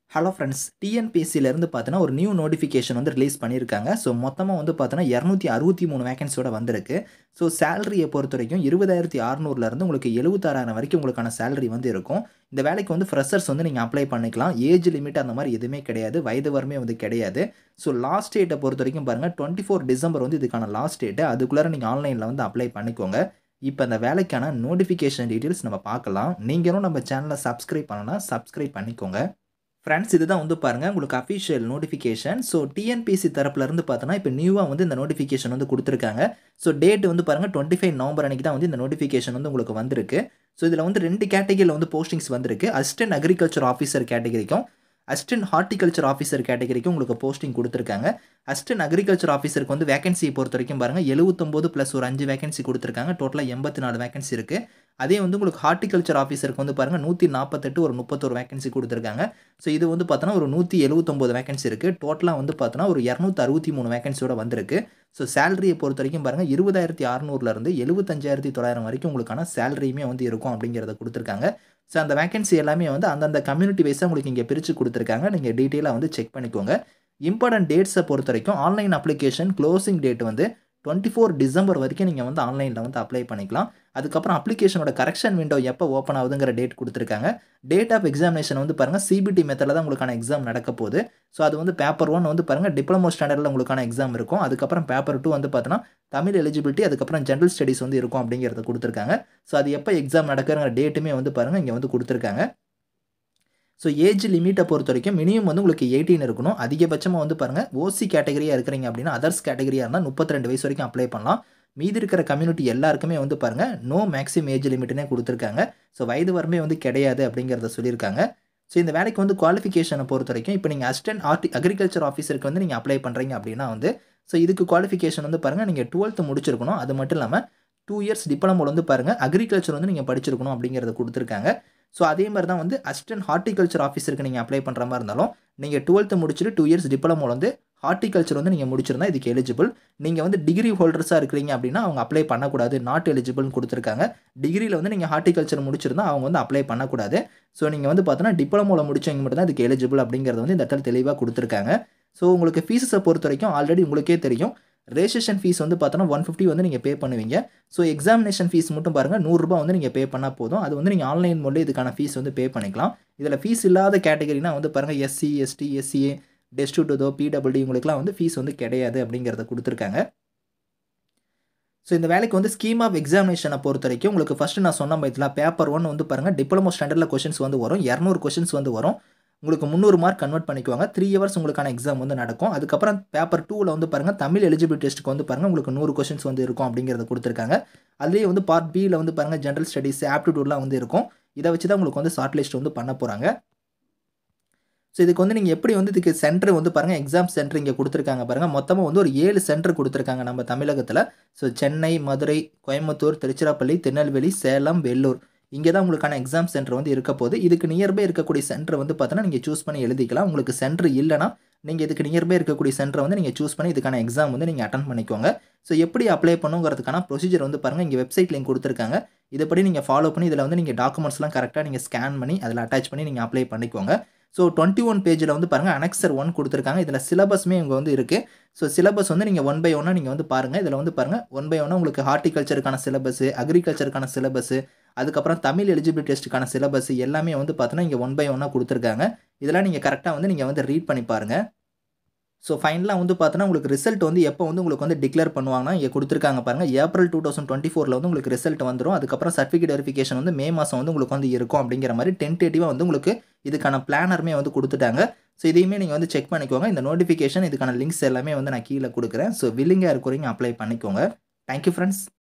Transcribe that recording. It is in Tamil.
ஹலோ ஃப்ரெண்ட்ஸ் டிஎன்பிஎஸ்சிலேருந்து பார்த்தீங்கன்னா ஒரு நியூ நோட்டிஃபிகேஷன் வந்து ரிலீஸ் பண்ணியிருக்காங்க ஸோ மொத்தமாக வந்து பார்த்தீங்கன்னா இரநூத்தி அறுபத்தி மூணு வேகன்சியோட வந்திருக்கு ஸோ சேலரியை பொறுத்த வரைக்கும் இருபதாயிரத்தி அறநூறுலேருந்து உங்களுக்கு எழுபத்தாறாயிரம் வரைக்கும் உங்களுக்கான சேலரி வந்து இருக்கும் இந்த வேலைக்கு வந்து ஃப்ரெஷர்ஸ் வந்து நீங்கள் அப்ளை பண்ணிக்கலாம் ஏஜ் லிமிட் அந்த மாதிரி எதுவுமே கிடையாது வயது வரமே வந்து கிடையாது ஸோ லாஸ்ட் டேட்டை பொறுத்த வரைக்கும் பாருங்கள் டுவெண்ட்டி ஃபோர் டிசம்பர் வந்து இதுக்கான லாஸ்ட் டேட்டு அதுக்குள்ளே நீங்கள் ஆன்லைனில் வந்து அப்ளை பண்ணிக்கோங்க இப்போ அந்த வேலைக்கான நோட்டிஃபிகேஷன் டீட்டெயில்ஸ் நம்ம பார்க்கலாம் நீங்களும் நம்ம சேனலை சப்ஸ்கிரைப் பண்ணலாம் சப்ஸ்கிரைப் பண்ணிக்கோங்க ஃப்ரெண்ட்ஸ் இதுதான் வந்து பாருங்கள் உங்களுக்கு அஃபிஷியல் நோட்டிஃபிகேஷன் ஸோ டிஎன்பிசி தரப்புலேருந்து பார்த்தோன்னா இப்போ நியூவாக வந்து இந்த நோட்டிஃபிகேஷன் வந்து கொடுத்துருக்காங்க ஸோ டேட் வந்து பாருங்கள் டுவெண்ட்டி ஃபைவ் நவம்பர் அன்றைக்கி தான் வந்து இந்த நோட்டிஃபிகேஷன் வந்து உங்களுக்கு வந்திருக்கு ஸோ இதில் வந்து ரெண்டு கேட்டகரியில் வந்து போஸ்டிங்ஸ் வந்திருக்கு அசிஸ்டன்ட் அக்ரிகல்ச்சர் ஆஃபீஸர் கேட்டகரிக்கும் அசிஸ்டன்ட் ஹார்டிகல்ச்சர் ஆஃபீஸர் கேட்டகரிக்கும் உங்களுக்கு போஸ்டிங் கொடுத்துருக்காங்க அசிஸ்டன்ட் அக்ரிகல்ச்சர் ஆஃபீஸருக்கு வந்து வேகன்சி பொறுத்த வரைக்கும் பாருங்கள் எழுபத்தொம்போது ப்ளஸ் ஒரு அஞ்சு வேகன்சி கொடுத்துருக்காங்க டோட்டலாக எண்பத்தி நாலு வேகன்சி இருக்குது அதே வந்து உங்களுக்கு ஹார்டிகல்ச்சர் ஆஃபீஸருக்கு வந்து பாருங்கள் நூற்றி நாற்பத்தெட்டு ஒரு முப்பத்தொரு வேகன்சி கொடுத்துருக்காங்க ஸோ இது வந்து பார்த்தோன்னா ஒரு நூற்றி எழுபத்தொம்போது வேகன்சி இருக்குது டோட்டலாக வந்து பார்த்தோன்னா ஒரு இரநூத்தி அறுபத்தி மூணு வேகன்சியோட வந்திருக்கு ஸோ சேலரியை பொறுத்த வரைக்கும் பாருங்கள் இருபதாயிரத்தி அறநூறுலேருந்து எழுபத்தஞ்சாயிரத்தி தொள்ளாயிரம் வரைக்கும் உங்களுக்கான சேலரியுமே வந்து இருக்கும் அப்படிங்கிறத கொடுத்துருக்காங்க ஸோ அந்த வேகன்சி எல்லாமே வந்து அந்தந்த கம்யூனிட்டி வைஸாக உங்களுக்கு இங்கே பிரித்து கொடுத்துருக்காங்க நீங்கள் டீட்டெயிலாக வந்து செக் பண்ணிக்கோங்க இம்பார்ட்டன்ட் டேட்ஸை பொறுத்த வரைக்கும் ஆன்லைன் அப்ளிகேஷன் க்ளோசிங் டேட் வந்து டுவெண்ட்டி ஃபோர் டிசம்பர் வரைக்கும் நீங்கள் வந்து ஆன்லைனில் வந்து அப்ளை பண்ணிக்கலாம் அதுக்கப்புறம் அப்ளிகேஷனோட கரெக்ஷன் விண்டோ எப்போ ஓப்பன் ஆகுதுங்கிற டேட் கொடுத்துருக்காங்க டேட் ஆஃப் எக்ஸாமினேஷன் வந்து பாருங்கள் சிபிடி மெத்தடில் தான் உங்களுக்கான எக்ஸாம் நடக்க போகுது ஸோ அது வந்து பேப்பர் ஒன் வந்து பாருங்கள் டிப்ளமோ ஸ்டாண்டர்டில் உங்களுக்கான எக்ஸாம் இருக்கும் அதுக்கப்புறம் பேப்பர் டூ வந்து பார்த்தீங்கன்னா தமிழ் எலிஜிபிலிட்டி அதுக்கப்புறம் ஜென்ரல் ஸ்டடீஸ் வந்து இருக்கும் அப்படிங்கிறத கொடுத்துருக்காங்க ஸோ அது எப்போ எக்ஸாம் நடக்கிற டேட்டுமே வந்து பாருங்கள் இங்கே வந்து கொடுத்துருக்காங்க ஸோ ஏஜ் லிமிட்டை பொறுத்த வரைக்கும் மினிமம் வந்து உங்களுக்கு எயிட்டீன் இருக்கணும் அதிகபட்சமாக வந்து பாருங்கள் ஓசி கேட்டகரியாக இருக்கிறீங்க அப்படின்னா அதர்ஸ் கேட்டகரியாக இருந்தால் முப்பத்தி ரெண்டு வயசு வரைக்கும் அப்ளை பண்ணலாம் மீதி இருக்கிற கம்யூனிட்டி எல்லாருக்குமே வந்து பாருங்கள் நோ மேக்ஸிமம் ஏஜ் லிமிட்னே கொடுத்துருக்காங்க ஸோ வயது வரமே வந்து கிடையாது அப்படிங்கிறத சொல்லியிருக்காங்க ஸோ இந்த வேலைக்கு வந்து குவாலிஃபிகேஷனை பொறுத்த வரைக்கும் இப்போ நீங்கள் அசிஸ்டன்ட் ஆர்டி அக்ரிகல்ச்சர் ஆஃபீஸருக்கு வந்து நீங்கள் அப்ளை பண்ணுறீங்க அப்படின்னா வந்து ஸோ இதுக்கு குவாலிஃபிகேஷன் வந்து பாருங்கள் நீங்கள் டுவெல்த்து முடிச்சிருக்கணும் அது மட்டும் இல்லாமல் டூ இயர்ஸ் டிப்ளமோவில் வந்து பாருங்கள் அக்ரிகல்ச்சர் வந்து நீங்கள் படிச்சிருக்கணும் அப்படிங்கிறத கொடுத்துருக்காங்க ஸோ அதே மாதிரி தான் வந்து அசிஸ்டன்ட் ஹார்டிகல்ச்சர் ஆஃபீஸருக்கு நீங்கள் அப்ளை பண்ணுற மாதிரி இருந்தாலும் நீங்கள் டுவெல்த்து முடிச்சுட்டு டூ இயர்ஸ் டிப்ளமோவில் வந்து ஹார்டிகல்ச்சர் வந்து நீங்கள் முடிச்சிருந்தா இதுக்கு எலிஜிபிள் நீங்கள் வந்து டிகிரி ஹோல்டர்ஸாக இருக்கிறீங்க அப்படின்னா அவங்க அப்ளை பண்ணக்கூடாது நாட் எலிஜிபிள்னு கொடுத்துருக்காங்க டிகிரியில் வந்து நீங்கள் ஹார்டிகல்ச்சர் முடிச்சிருந்தா அவங்க வந்து அப்ளை பண்ணக்கூடாது ஸோ நீங்கள் வந்து பார்த்தோன்னா டிப்ளமோவில் முடிச்சவங்க மட்டும் தான் இதுக்கு எலிஜிபிள் அப்படிங்கிறது வந்து இந்த இடத்துல தெளிவாக கொடுத்துருக்காங்க ஸோ உங்களுக்கு ஃபீஸஸை பொறுத்த வரைக்கும் ஆல்ரெடி உங்களுக்கே தெரியும் ரெஜிஸ்ட்ரேஷன் ஃபீஸ் வந்து பார்த்தோன்னா ஒன் ஃபிஃப்டி வந்து நீங்கள் பே பண்ணுவீங்க ஸோ எக்ஸாமினேஷன் ஃபீஸ் மட்டும் பாருங்கள் நூறுரூபா வந்து நீங்கள் பே பண்ணால் போதும் அது வந்து நீங்கள் ஆன்லைன் மூலம் இதுக்கான ஃபீஸ் வந்து பே பண்ணிக்கலாம் இதில் ஃபீஸ் இல்லாத கேட்டகரினா வந்து பாருங்கள் SC ST SCA destitute PWD உங்களுக்குலாம் வந்து ஃபீஸ் வந்து கிடையாது அப்படிங்கிறத கொடுத்துருக்காங்க ஸோ இந்த வேலைக்கு வந்து ஸ்கீம் ஆஃப் எக்ஸாமினேஷனை பொறுத்த வரைக்கும் உங்களுக்கு ஃபஸ்ட்டு நான் சொன்ன மாதிரி பேப்பர் ஒன் வந்து பாருங்கள் டிப்ளமோ ஸ்டாண்டர்டில் கொஷின்ஸ் வந்து வரும் இரநூறு கொஷின்ஸ் வந்து வரும் உங்களுக்கு முந்நூறு மார்க் கன்வெர்ட் பண்ணிக்குவாங்க த்ரீ ஹவர்ஸ் உங்களுக்கான எக்ஸாம் வந்து நடக்கும் அதுக்கப்புறம் பேப்பர் டூவில் வந்து பாருங்கள் தமிழ் எலிஜிபிலிட்டி டெஸ்ட்டுக்கு வந்து பாருங்கள் உங்களுக்கு நூறு கொஷின்ஸ் வந்து இருக்கும் அப்படிங்கிறத கொடுத்துருக்காங்க அதுலேயே வந்து பார்ட் பியில் வந்து பாருங்கள் ஜென்ரல் ஸ்டடீஸ் ஆப்டிடியூட்லாம் வந்து இருக்கும் இதை வச்சு தான் உங்களுக்கு வந்து ஷார்ட் லிஸ்ட் வந்து பண்ண போகிறாங்க ஸோ இதுக்கு வந்து நீங்கள் எப்படி வந்து இதுக்கு சென்டர் வந்து பாருங்கள் எக்ஸாம் சென்டர் இங்கே கொடுத்துருக்காங்க பாருங்கள் மொத்தமாக வந்து ஒரு ஏழு சென்டர் கொடுத்துருக்காங்க நம்ம தமிழகத்தில் ஸோ சென்னை மதுரை கோயம்புத்தூர் திருச்சிராப்பள்ளி திருநெல்வேலி சேலம் வெள்ளூர் இங்கே தான் உங்களுக்கான எக்ஸாம் சென்டர் வந்து இருக்க போது இதுக்கு நியர்பை இருக்கக்கூடிய சென்டர் வந்து பார்த்தோன்னா நீங்கள் சூஸ் பண்ணி எழுதிக்கலாம் உங்களுக்கு சென்டர் இல்லைனா நீங்கள் இதுக்கு நியர்பை இருக்கக்கூடிய சென்டரை வந்து நீங்கள் சூஸ் பண்ணி இதுக்கான எக்ஸாம் வந்து நீங்கள் அட்டன் பண்ணிக்கோங்க ஸோ எப்படி அப்ளை பண்ணுங்கிறதுக்கான ப்ரொசீஜர் வந்து பாருங்கள் இங்கே வெப்சைட் லிங்க் கொடுத்துருக்காங்க இதுபடி நீங்கள் ஃபாலோ பண்ணி இதில் வந்து நீங்கள் டாக்குமெண்ட்ஸ்லாம் கரெக்டாக நீங்கள் ஸ்கேன் பண்ணி அதில் அட்டாச் பண்ணி நீங்கள் அப்ளை பண்ணிக்கோங்க ஸோ டுவெண்ட்டி ஒன் பேஜில் வந்து பாருங்கள் அனெக்சர் ஒன் கொடுத்துருக்காங்க இதில் சிலபஸ்மே இங்கே வந்து இருக்குது ஸோ சிலபஸ் வந்து நீங்கள் ஒன் பை ஒன்னாக நீங்கள் வந்து பாருங்கள் இதில் வந்து பாருங்கள் ஒன் பை ஒன்னாக உங்களுக்கு ஹார்டிகல்ச்சருக்கான சிலபஸ் அக்ரிகல்ச்சருக்கான சிலபஸ் அதுக்கப்புறம் தமிழ் எலிஜிபிலிட்டி டெஸ்ட்டுக்கான சிலபஸ் எல்லாமே வந்து பார்த்தோன்னா இங்கே ஒன் பை ஒன்னாக கொடுத்துருக்காங்க இதெல்லாம் நீங்கள் கரெக்டாக வந்து நீங்கள் வந்து ரீட் பண்ணி பாருங்கள் ஸோ ஃபைனலாக வந்து பார்த்தோன்னா உங்களுக்கு ரிசல்ட் வந்து எப்போ வந்து உங்களுக்கு வந்து டிக்ளேர் பண்ணுவாங்கன்னா இங்கே கொடுத்துருக்காங்க பாருங்கள் ஏப்ரல் டூ தௌசண்ட் டுவெண்ட்டி ஃபோரில் வந்து உங்களுக்கு ரிசல்ட் வந்துடும் அதுக்கப்புறம் சர்டிஃபிகேட் வெரிஃபிகேஷன் வந்து மே மாதம் வந்து உங்களுக்கு வந்து இருக்கும் அப்படிங்கிற மாதிரி டென்டேட்டிவாக வந்து உங்களுக்கு இதுக்கான பிளானருமே வந்து கொடுத்துட்டாங்க ஸோ இதையுமே நீங்கள் வந்து செக் பண்ணிக்கோங்க இந்த நோட்டிஃபிகேஷன் இதுக்கான லிங்க்ஸ் எல்லாமே வந்து நான் கீழே கொடுக்குறேன் ஸோ வில்லிங்காக இருக்கிறவங்க அப்ளை பண்ணிக்கோங்க தேங்க்யூ ஃப்ரெண்ட்ஸ்